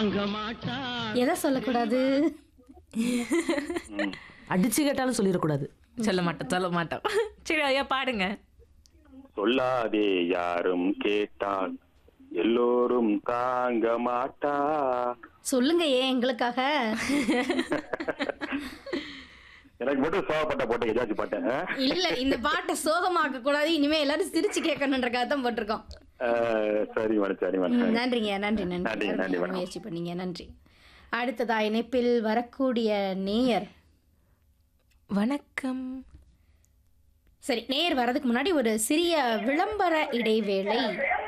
தாங்க மாட்டா எதை சொல்லக்கூடாது அடிச்சு கேட்டாலும் சொல்லிடக்கூடாது சொல்ல மாட்டோம் சொல்ல மாட்டோம் சரி ஐயா பாடுங்க சொல்லாதே யாரும் கேட்டால் எல்லோரும் தாங்க மாட்டா சொல்லுங்க ஏன் எங்களுக்காக எனக்கு மட்டும் சோகப்பட்ட போட்ட ஏதாச்சும் பாட்டேன் இல்ல இந்த பாட்டை சோகமாக்க கூடாது இனிமே எல்லாரும் சிரிச்சு கேட்கணுன்றக்காக தான் போட்டிருக்கோம் சரி மேடம் சரி மேடம் ம், நன்றிங்க நன்றி நன்றி நன்றி, நன்றி, அருமையா வணக்கம். முயற்சி பண்ணீங்க நன்றி அடுத்ததா இணைப்பில் வரக்கூடிய நேயர் வணக்கம் சரி நேயர் வர்றதுக்கு முன்னாடி ஒரு சிறிய விளம்பர இடைவேளை